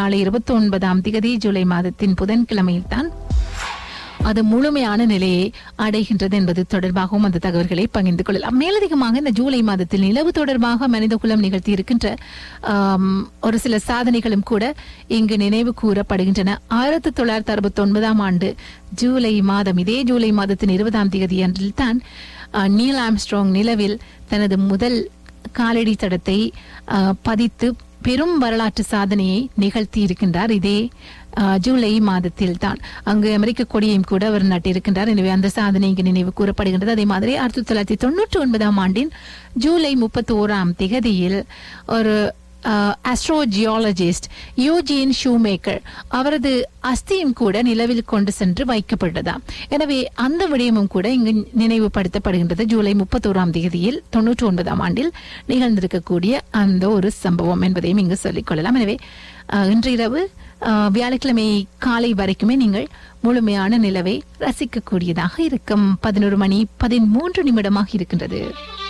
நாளை இருபத்தி ஒன்பதாம் திகதி ஜூலை மாதத்தின் புதன்கிழமையில் தான் அது முழுமையான நிலையை அடைகின்றது என்பது தொடர்பாகவும் அந்த தகவல்களை பகிர்ந்து கொள்ளலாம் மேலதிகமாக இந்த ஜூலை மாதத்தில் நிலவு தொடர்பாக மனிதகுலம் நிகழ்த்தி இருக்கின்ற ஆம், ஒரு சில சாதனைகளும் கூட இங்கு நினைவு கூறப்படுகின்றன ஆயிரத்தி தொள்ளாயிரத்தி அறுபத்தி ஒன்பதாம் ஆண்டு ஜூலை மாதம் இதே ஜூலை மாதத்தின் இருபதாம் தேதி அன்றில் தான் அஹ், நீல் ஆம்ஸ்ட்ராங் நிலவில் தனது முதல் காலடி தடத்தை அஹ், பதித்து பெரும் வரலாற்று சாதனையை நிகழ்த்தி இருக்கின்றார் இதே அஹ், ஜூலை மாதத்தில் தான் அங்கு அமெரிக்க கொடியையும் கூட அவர் நட்டிருக்கின்றார் எனவே அந்த சாதனை இங்கு நினைவு கூறப்படுகின்றது அதே மாதிரி ஆயிரத்தி தொள்ளாயிரத்தி தொண்ணூற்றி ஒன்பதாம் ஆண்டின் ஜூலை முப்பத்தி ஓராம் திகதியில் ஒரு ஆஸ்ட்ரோஜியாலஜிஸ்ட் யூஜின் ஷூமேக்கர் அவரது அஸ்தியும் கூட நிலவில் கொண்டு சென்று வைக்கப்பட்டதாம் எனவே அந்த விடயமும் கூட இங்கு நினைவுபடுத்தப்படுகின்றது ஜூலை முப்பத்தோராம் தேதியில் தொன்னூற்றி ஒன்பதாம் ஆண்டில் நிகழ்ந்திருக்கக்கூடிய அந்த ஒரு சம்பவம் என்பதையும் இங்கு சொல்லிக் கொள்ளலாம் எனவே அஹ், இன்று இரவு அஹ், வியாழக்கிழமை காலை வரைக்குமே நீங்கள் முழுமையான நிலவை ரசிக்கக்கூடியதாக இருக்கும் பதினோரு மணி பதிமூன்று நிமிடமாக இருக்கின்றது